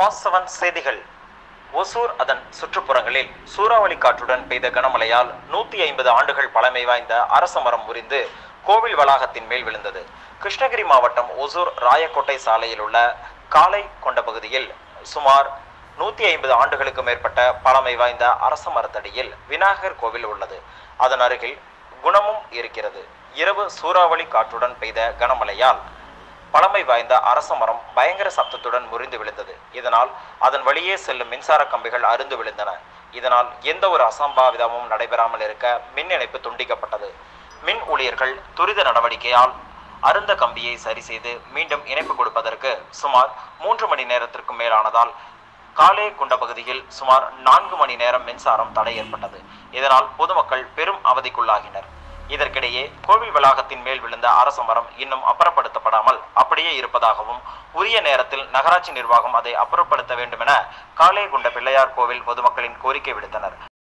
fast seven செய்திகள் ஒசூர் அதன் சுற்றுப்புறங்களில் சூறாவளி காற்றுடன் பெய்த கனமழையால் நூத்தி ஐம்பது ஆண்டுகள் பழமை வாய்ந்த அரச மரம் முறிந்து கோவில் வளாகத்தின் மேல் விழுந்தது கிருஷ்ணகிரி மாவட்டம் ஒசூர் ராயக்கோட்டை சாலையில் உள்ள காலை கொண்ட பகுதியில் சுமார் நூத்தி ஐம்பது ஆண்டுகளுக்கு மேற்பட்ட பழமை வாய்ந்த அரச மரத்தடியில் விநாயகர் கோவில் உள்ளது அதன் அருகில் குணமும் இருக்கிறது இரவு சூறாவளி காற்றுடன் பெய்த கனமழையால் பழமை வாய்ந்த அரச மரம் பயங்கர சப்தத்துடன் முறிந்து விழுந்தது இதனால் அதன் வழியே செல்லும் மின்சார கம்பிகள் அருந்து விழுந்தன இதனால் எந்த ஒரு அசம்பாவிதமும் நடைபெறாமல் இருக்க மின் இணைப்பு துண்டிக்கப்பட்டது மின் ஊழியர்கள் துரித நடவடிக்கையால் அருந்த கம்பியை சரி செய்து மீண்டும் இணைப்பு கொடுப்பதற்கு சுமார் மூன்று மணி நேரத்திற்கு மேலானதால் காலே குண்ட பகுதியில் சுமார் நான்கு மணி நேரம் மின்சாரம் தடை ஏற்பட்டது இதனால் பொதுமக்கள் பெரும் அவதிக்குள்ளாகினர் இதற்கிடையே கோவில் வளாகத்தின் மேல் விழுந்த அரச மரம் இன்னும் அப்புறப்படுத்தப்படாமல் அப்படியே இருப்பதாகவும் உரிய நேரத்தில் நகராட்சி நிர்வாகம் அதை அப்புறப்படுத்த வேண்டும் என காலே குண்ட பிள்ளையார் கோவில் பொதுமக்களின் கோரிக்கை விடுத்தனர்